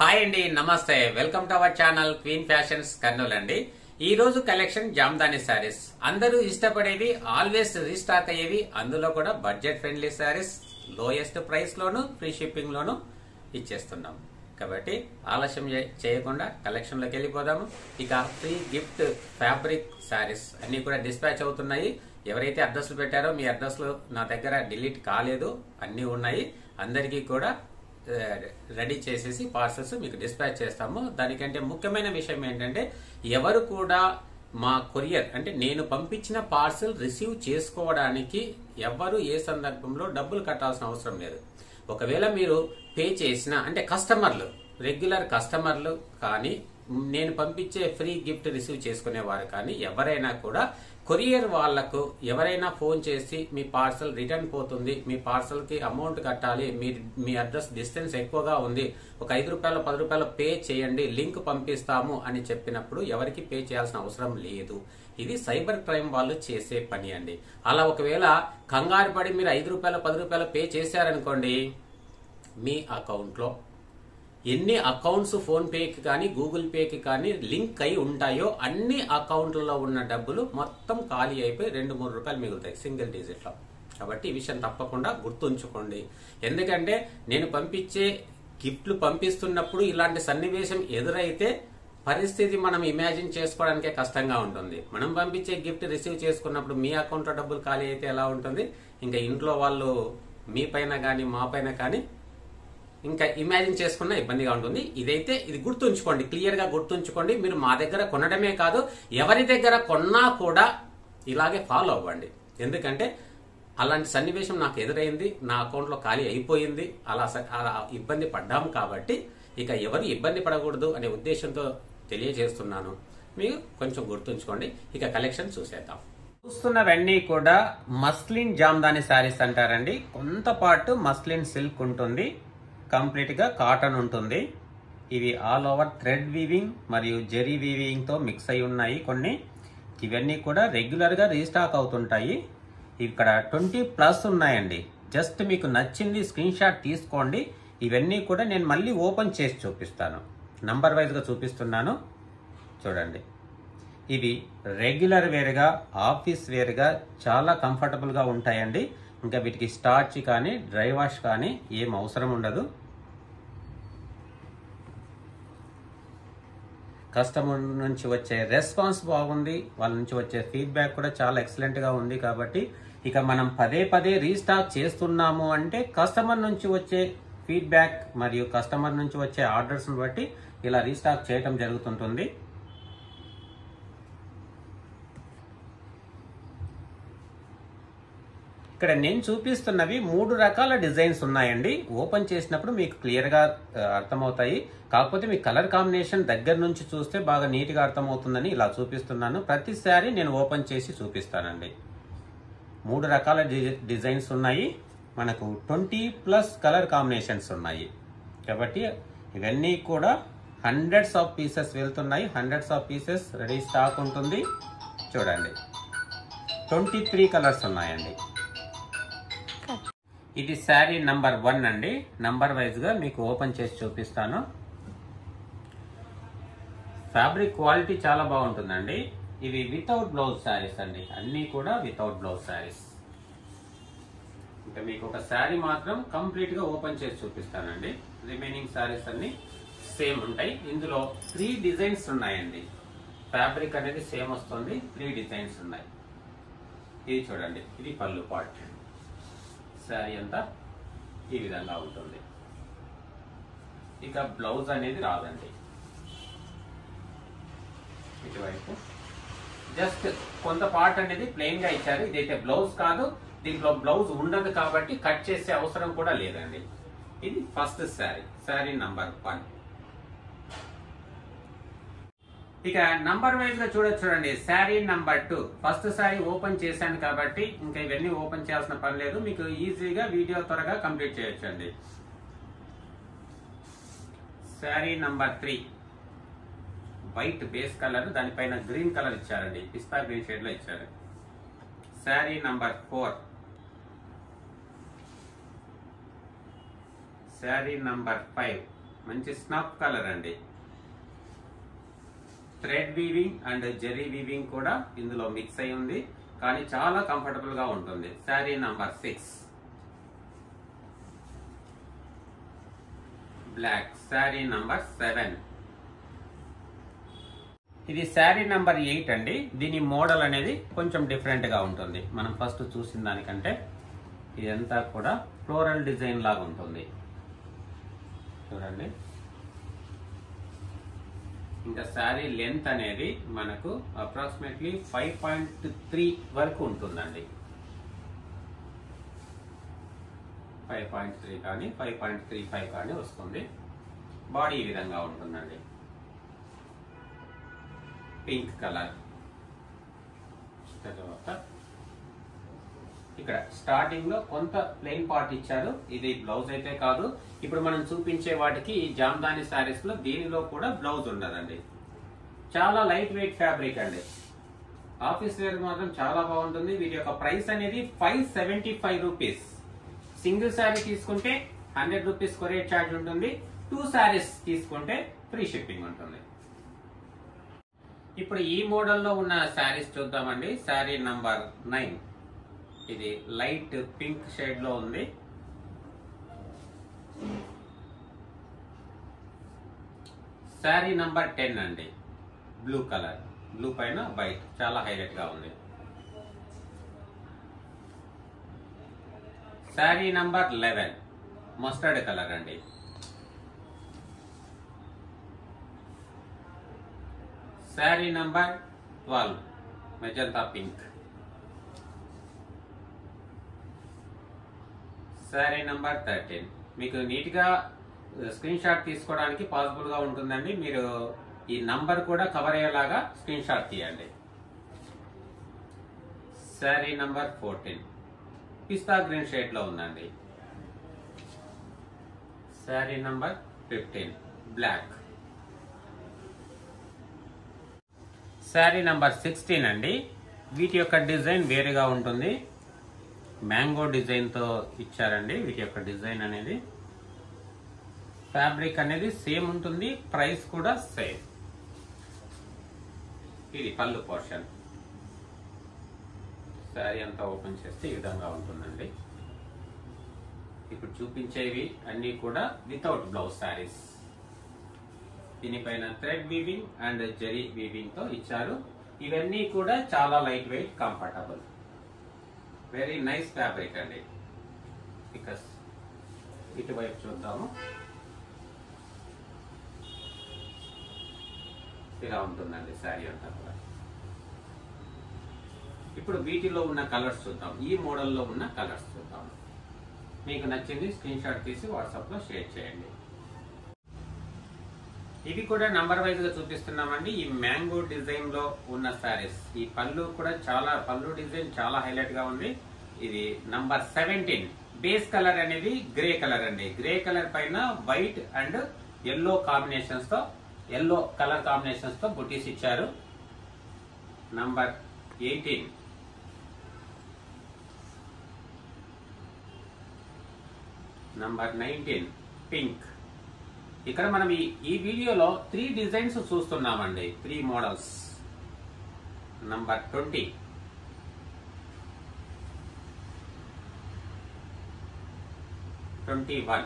hi అండి నమస్తే welcome to our channel Queen Fashions Kurnool అండి ఈ రోజు కలెక్షన్ జామ్దాని శారీస్ అందరూ ఇష్టపడేవి ఆల్వేస్ రీస్టాక్ అయ్యేవి అందులో కూడా budget friendly saris lowest price లోను ఫ్రీ షిప్పింగ్ లోను ఇచ్చేస్తున్నాం కాబట్టి ఆలస్యం చే- చేయకుండా కలెక్షన్ లోకి వెళ్ళిపోదాము ఇక ఫ్రీ గిఫ్ట్ ఫ్యాబ్రిక్ శారీస్ అన్ని కూడా డిస్పాచ్ అవుతున్నాయి ఎవరైతే అడ్రస్లు పెట్టారో మీ అడ్రస్లు నా దగ్గర డిలీట్ కాలేదు అన్ని ఉన్నాయి అందరికీ కూడా ఆ, రెడీ చేసేసి పార్సల్స్ మీకు డిస్పాచ్ చేస్తాము దానికంటే ముఖ్యమైన విషయం ఏంటంటే ఎవరు కూడా మా కొరియర్ అంటే నేను పంపించిన పార్సల్ రిసీవ్ చేసుకోవడానికి ఎవరు ఏ సందర్భంలో డబ్బులు కట్టాల్సిన అవసరం లేదు ఒకవేళ మీరు పే చేసిన అంటే కస్టమర్లు రెగ్యులర్ కస్టమర్లు కానీ నేను పంపించే ఫ్రీ గిఫ్ట్ రిసీవ్ చేసుకునే వారు కానీ ఎవరైనా కూడా కొరియర్ వాళ్లకు ఎవరైనా ఫోన్ చేసి మీ పార్సల్ రిటర్న్ పోతుంది మీ పార్సల్ కి అమౌంట్ కట్టాలి మీ మీ అడ్రస్ డిస్టెన్స్ ఎక్కువగా ఉంది ఒక ఐదు రూపాయలు పది రూపాయలు పే చేయండి లింక్ పంపిస్తాము అని చెప్పినప్పుడు ఎవరికి పే చేయాల్సిన అవసరం లేదు ఇది సైబర్ క్రైమ్ వాళ్ళు చేసే పని అండి అలా ఒకవేళ కంగారు పడి మీరు ఐదు రూపాయలు పది రూపాయలు పే చేశారనుకోండి మీ అకౌంట్లో ఎన్ని అకౌంట్స్ ఫోన్ పేకి కానీ గూగుల్ పేకి కానీ లింక్ అయి ఉంటాయో అన్ని అకౌంట్లలో ఉన్న డబ్బులు మొత్తం ఖాళీ అయిపోయి రెండు మూడు రూపాయలు మిగులుతాయి సింగిల్ డిజిట్ లో కాబట్టి ఈ విషయం తప్పకుండా గుర్తుంచుకోండి ఎందుకంటే నేను పంపించే గిఫ్ట్లు పంపిస్తున్నప్పుడు ఇలాంటి సన్నివేశం ఎదురైతే పరిస్థితి మనం ఇమాజిన్ చేసుకోవడానికే కష్టంగా ఉంటుంది మనం పంపించే గిఫ్ట్ రిసీవ్ చేసుకున్నప్పుడు మీ అకౌంట్లో డబ్బులు ఖాళీ అయితే ఎలా ఉంటుంది ఇంకా ఇంట్లో వాళ్ళు మీ పైన కానీ మా పైన కానీ ఇంకా ఇమాజిన్ చేసుకున్న ఇబ్బందిగా ఉంటుంది ఇదైతే ఇది గుర్తుంచుకోండి క్లియర్ గా గుర్తుంచుకోండి మీరు మా దగ్గర కొనడమే కాదు ఎవరి దగ్గర కొన్నా కూడా ఇలాగే ఫాలో అవ్వండి ఎందుకంటే అలాంటి సన్నివేశం నాకు ఎదురైంది నా అకౌంట్లో ఖాళీ అయిపోయింది అలా స- అలా ఇబ్బంది పడ్డాము కాబట్టి ఇక ఎవరు ఇబ్బంది పడకూడదు అనే ఉద్దేశంతో తెలియజేస్తున్నాను మీరు కొంచెం గుర్తుంచుకోండి ఇక కలెక్షన్ చూసేద్దాం చూస్తున్నవన్నీ కూడా మస్లిన్ జామ్దాని శారీస్ అంటారండి కొంత పాటు మస్లిన్ సిల్క్ ఉంటుంది కంప్లీట్ గా కాటన్ ఉంటుంది ఇవి ఆల్ ఓవర్ థ్రెడ్ వీవింగ్ మరియు జెరీ వీవింగ్ తో మిక్స్ అయి ఉన్నాయి కొన్ని ఇవన్నీ కూడా రెగ్యులర్ గా రీస్టాక్ అవుతుంటాయి ఇక్కడ ట్వంటీ ప్లస్ ఉన్నాయండి జస్ట్ మీకు నచ్చింది స్క్రీన్ షాట్ తీసుకోండి ఇవన్నీ కూడా నేను మళ్ళీ ఓపెన్ చేసి చూపిస్తాను నంబర్ వైజ్ గా చూపిస్తున్నాను చూడండి ఇవి రెగ్యులర్ వేర్గా ఆఫీస్ వేర్గా చాలా కంఫర్టబుల్గా ఉంటాయండి ఇంకా వీటికి స్టార్చ్ కానీ డ్రై వాష్ కానీ ఏం అవసరం ఉండదు కస్టమర్ నుంచి వచ్చే రెస్పాన్స్ బాగుంది వాళ్ళ నుంచి వచ్చే ఫీడ్బ్యాక్ కూడా చాలా ఎక్సలెంట్ గా ఉంది కాబట్టి ఇక మనం పదే పదే రీస్టాక్ చేస్తున్నాము అంటే కస్టమర్ నుంచి వచ్చే ఫీడ్బ్యాక్ మరియు కస్టమర్ నుంచి వచ్చే ఆర్డర్స్ బట్టి ఇలా రీస్టాక్ చేయటం జరుగుతుంటుంది ఇక్కడ నేను చూపిస్తున్నవి మూడు రకాల డిజైన్స్ ఉన్నాయండి ఓపెన్ చేసినప్పుడు మీకు క్లియర్ గా ఆ, అర్థమవుతాయి కాకపోతే మీ కలర్ కాంబినేషన్ దగ్గర నుంచి చూస్తే బాగా నీట్ గా అర్థమవుతుందని ఇలా చూపిస్తున్నాను ప్రతి శారీ నేను ఓపెన్ చేసి చూపిస్తానండి మూడు రకాల డి- డిజైన్స్ ఉన్నాయి మనకు ట్వంటీ ప్లస్ కలర్ కాంబినేషన్స్ ఉన్నాయి కాబట్టి ఇవన్నీ కూడా హండ్రెడ్స్ ఆఫ్ పీసెస్ వెళ్తున్నాయి hundreds of pieces ready stock ఉంటుంది చూడండి ట్వంటీ త్రీ కలర్స్ ఉన్నాయండి ఇది శారీ నంబర్ వన్ అండి నంబర్ వైజ్ గా మీకు ఓపెన్ చేసి చూపిస్తాను ఫ్యాబ్రిక్ క్వాలిటీ చాలా బాగుంటుందండి ఇవి వితౌట్ బ్లౌజ్ శారీస్ అండి అన్నీ కూడా వితౌట్ బ్లౌజ్ శారీస్ ఇంకా మీకు ఒక శారీ మాత్రం కంప్లీట్ గా ఓపెన్ చేసి చూపిస్తానండి రిమైనింగ్ శారీస్ అన్ని సేమ్ ఉంటాయి ఇందులో త్రీ డిజైన్స్ ఉన్నాయండి ఫ్యాబ్రిక్ అనేది సేమ్ వస్తుంది త్రీ డిజైన్స్ ఉన్నాయి ఇది చూడండి ఇది పళ్ళు పార్ట్ శారీ అంతా ఈ విధంగా ఉంటుంది ఇక బ్లౌజ్ అనేది రాదండి ఇటువైపు జస్ట్ కొంత పార్ట్ అనేది ప్లెయిన్ గా ఇచ్చారు ఇదైతే బ్లౌజ్ కాదు దీంట్లో బ్లౌజ్ ఉండదు కాబట్టి కట్ చేసే అవసరం కూడా లేదండి ఇది first sari sari number one ఇక నంబర్ వైజ్ గా చూడొచ్చు చూడండి sari number two first sari open చేశాను కాబట్టి ఇంకా ఇవన్నీ ఓపెన్ చేయాల్సిన పని లేదు మీకు ఈజీగా వీడియో త్వరగా కంప్లీట్ చేయొచ్చు అండి sari number three white base colour దానిపైన గ్రీన్ కలర్ ఇచ్చారండి పిస్తా గ్రీన్ షేడ్ లో ఇచ్చారు sari number four sari number five మంచి స్నఫ్ కలర్ అండి thread weaving and zari weaving కూడా ఇందులో మిక్స్ అయి ఉంది కానీ చాలా కంఫర్టబుల్ గా ఉంటుంది sari number six black sari number seven ఇది శారీ నంబర్ ఎయిట్ అండి దీని మోడల్ అనేది కొంచెం డిఫరెంట్ గా ఉంటుంది మనం ఫస్ట్ చూసిన దానికంటే ఇదంతా కూడా ఫ్లోరల్ డిజైన్ లాగా ఉంటుంది చూడండి ఇంకా శారీ లెంత్ అనేది మనకు అప్రాక్సిమేట్లీ ఫైవ్ పాయింట్ త్రీ వరకు ఉంటుందండి ఫైవ్ పాయింట్ త్రీ కానీ ఫైవ్ పాయింట్ త్రీ ఫైవ్ కానీ వస్తుంది బాడీ ఈ విధంగా ఉంటుందండి పింక్ కలర్ తర్వాత ఇక్కడ స్టార్టింగ్ లో కొంత ప్లెయిన్ పార్ట్ ఇచ్చారు ఇది బ్లౌజ్ అయితే కాదు ఇప్పుడు మనం చూపించే వాటికి ఈ జామ్దాని శారీస్ లో దీనిలో కూడా బ్లౌజ్ ఉండదండి చాలా లైట్ వెయిట్ ఫ్యాబ్రిక్ అండి ఆఫీస్ వేర్ మాత్రం చాలా బాగుంటుంది వీటి యొక్క ప్రైస్ అనేది five seventy five rupees single sari తీసుకుంటే హండ్రెడ్ రూపీస్ కొరియర్ ఛార్జ్ ఉంటుంది టూ శారీస్ తీసుకుంటే ఫ్రీ షిప్పింగ్ ఉంటుంది ఇప్పుడు ఈ మోడల్లో ఉన్న శారీస్ చూద్దామండి శారీ నంబర్ నైన్ ఇది లైట్ పింక్ షేడ్ లో ఉంది శారీ నంబర్ టెన్ అండి బ్లూ కలర్ బ్లూ పైన వైట్ చాలా హైలైట్ గా ఉంది sari number eleven mustard colour అండి sari number twelve magenta pink sari number thirteen మీకు నీట్గా స్క్రీన్ షాట్ తీసుకోవడానికి పాసిబుల్ గా ఉంటుందండి మీరు ఈ నంబర్ కూడా కవర్ అయ్యేలాగా స్క్రీన్ షాట్ తీయండి sari number fourteen pista green shade లో ఉందండి sari number fifteen black sari number sixteen అండి వీటి యొక్క డిజైన్ వేరుగా ఉంటుంది మ్యాంగో డిజైన్ తో ఇచ్చారండి వీటి యొక్క డిజైన్ అనేది ఫ్యాబ్రిక్ అనేది సేమ్ ఉంటుంది ప్రైస్ కూడా సేమ్ ఇది పళ్ళు పోర్షన్ శారీ అంతా ఓపెన్ చేస్తే ఈ విధంగా ఉంటుందండి ఇప్పుడు చూపించేవి అన్ని కూడా వితౌట్ బ్లౌజ్ శారీస్ దీనిపైన thread weaving and zari weaving తో ఇచ్చారు ఇవన్నీ కూడా చాలా light weight comfortable very nice fabric అండి బికాస్ ఇటువైపు చూద్దాము ఇలా ఉంటుందండి శారీ అంతా కూడా ఇప్పుడు వీటిలో ఉన్న కలర్స్ చూద్దాం ఈ మోడల్లో ఉన్న కలర్స్ చూద్దాం మీకు నచ్చింది స్క్రీన్ షాట్ తీసి వాట్సాప్ లో షేర్ చేయండి ఇవి కూడా నంబర్ వైజ్ గా చూపిస్తున్నామండి ఈ మ్యాంగో డిజైన్ లో ఉన్న శారీస్ ఈ పళ్ళు కూడా చాలా పళ్ళు డిజైన్ చాలా హైలైట్ గా ఉంది ఇది నంబర్ సెవెంటీన్ బేస్ కలర్ అనేది గ్రే కలర్ అండి గ్రే కలర్ పైన వైట్ అండ్ ఎల్లో కాంబినేషన్స్ తో ఎల్లో కలర్ కాంబినేషన్స్ తో బుటీస్ ఇచ్చారు number eighteen number nineteen pink ఇక్కడ మనం ఈ ఈ వీడియోలో త్రీ డిజైన్స్ చూస్తున్నామండి three models number twenty twenty one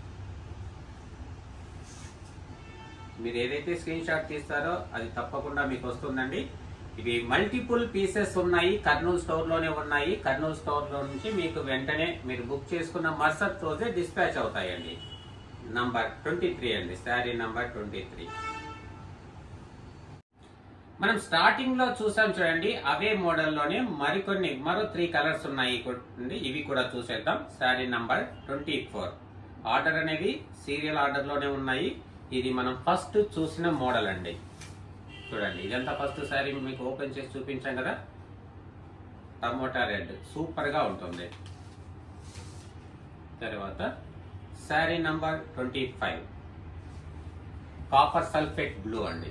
మీరు ఏదైతే స్క్రీన్ షాట్ తీస్తారో అది తప్పకుండా మీకు వస్తుందండి ఇవి మల్టిపుల్ పీసెస్ ఉన్నాయి కర్నూలు స్టోర్ లోనే ఉన్నాయి కర్నూలు స్టోర్ లో నుంచి మీకు వెంటనే మీరు బుక్ చేసుకున్న మరుసటి రోజే డిస్పాచ్ అవుతాయండి నంబర్ ట్వంటీ త్రీ అండి శారీ నంబర్ ట్వంటీ త్రీ మనం స్టార్టింగ్ లో చూసాం చూడండి అవే మోడల్లోనే మరికొన్ని మరో త్రీ కలర్స్ ఉన్నాయి అండి ఇవి కూడా చూసేద్దాం sari number twenty four order అనేది సీరియల్ ఆర్డర్ లోనే ఉన్నాయి ఇది మనం ఫస్ట్ చూసిన మోడల్ అండి చూడండి ఇదంతా ఫస్ట్ శారీ మీకు ఓపెన్ చేసి చూపించాం కదా టమోటా రెడ్ సూపర్ గా ఉంటుంది తర్వాత sari number twenty five copper sulphate blue అండి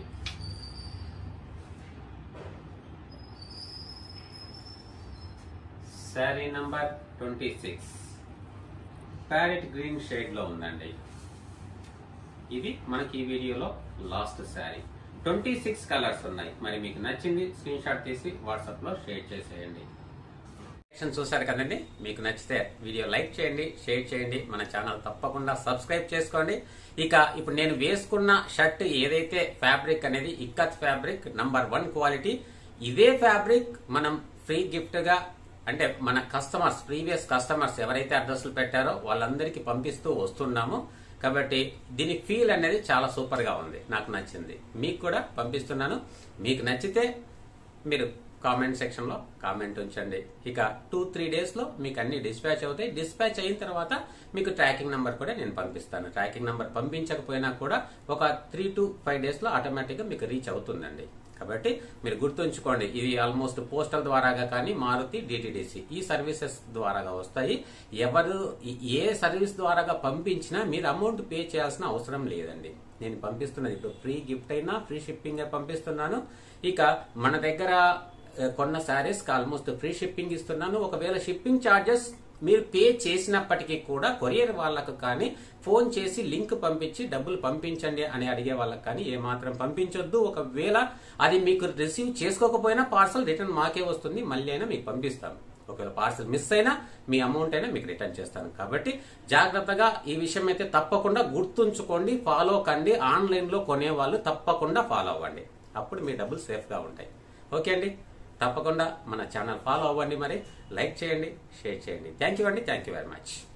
sari number twenty six parrot green shade లో ఉందండి ఇది మనకి ఈ వీడియోలో last sari twenty six colours ఉన్నాయి మరి మీకు నచ్చింది స్క్రీన్ షాట్ తీసి వాట్సాప్ లో షేర్ చేసేయండి కలెక్షన్ చూసారు కదండి మీకు నచ్చితే వీడియో లైక్ చేయండి షేర్ చేయండి మన ఛానల్ తప్పకుండా సబ్స్క్రైబ్ చేసుకోండి ఇక ఇప్పుడు నేను వేసుకున్న షర్ట్ ఏదైతే ఫ్యాబ్రిక్ అనేది ikat fabric number one quality ఇదే ఫ్యాబ్రిక్ మనం ఫ్రీ గిఫ్ట్ గా అంటే మన కస్టమర్స్ ప్రీవియస్ కస్టమర్స్ ఎవరైతే అడ్రస్లు పెట్టారో వాళ్ళందరికీ పంపిస్తూ వస్తున్నాము కాబట్టి దీని ఫీల్ అనేది చాలా సూపర్ గా ఉంది నాకు నచ్చింది మీకు కూడా పంపిస్తున్నాను మీకు నచ్చితే మీరు కామెంట్ సెక్షన్ లో కామెంట్ ఉంచండి ఇక టూ త్రీ డేస్ లో మీకు అన్ని డిస్పాచ్ అవుతాయి డిస్పాచ్ అయిన తర్వాత మీకు ట్రాకింగ్ నంబర్ కూడా నేను పంపిస్తాను ట్రాకింగ్ నంబర్ పంపించకపోయినా కూడా ఒక త్రీ టు ఫైవ్ డేస్ లో ఆటోమేటిక్ గా మీకు రీచ్ అవుతుందండి కాబట్టి మీరు గుర్తుంచుకోండి ఇది ఆల్మోస్ట్ పోస్టల్ ద్వారాగా కానీ మారుతి డిటిడిసి ఈ సర్వీసెస్ ద్వారాగా వస్తాయి ఎవరు ఏ సర్వీస్ ద్వారాగా పంపించినా మీరు అమౌంట్ పే చేయాల్సిన అవసరం లేదండి నేను పంపిస్తున్నది ఇప్పుడు ఫ్రీ గిఫ్ట్ అయినా ఫ్రీ షిప్పింగ్ పంపిస్తున్నాను ఇక మన దగ్గర ఆ, కొన్న శారీస్ ఆల్మోస్ట్ ఫ్రీ షిప్పింగ్ ఇస్తున్నాను ఒకవేళ షిప్పింగ్ ఛార్జెస్ మీరు పే చేసినప్పటికీ కూడా కొరియర్ వాళ్ళకు కానీ ఫోన్ చేసి లింక్ పంపించి డబ్బులు పంపించండి అని అడిగే వాళ్ళకి కానీ ఏమాత్రం పంపించొద్దు ఒకవేళ అది మీకు రిసీవ్ చేసుకోకపోయినా పార్సల్ రిటర్న్ మాకే వస్తుంది మళ్ళీ అయినా మీకు పంపిస్తాను ఒకవేళ పార్సల్ మిస్ అయినా మీ అమౌంట్ అయినా మీకు రిటర్న్ చేస్తాను కాబట్టి జాగ్రత్తగా ఈ విషయం అయితే తప్పకుండా గుర్తుంచుకోండి ఫాలో కండి ఆన్లైన్ లో కొనే వాళ్ళు తప్పకుండా ఫాలో అవ్వండి అప్పుడు మీ డబ్బులు సేఫ్ గా ఉంటాయి ఓకే అండి తప్పకుండా మన ఛానల్ ఫాలో అవ్వండి మరి లైక్ చేయండి షేర్ చేయండి థ్యాంక్ యూ అండి థ్యాంక్ యూ వెరీ మచ్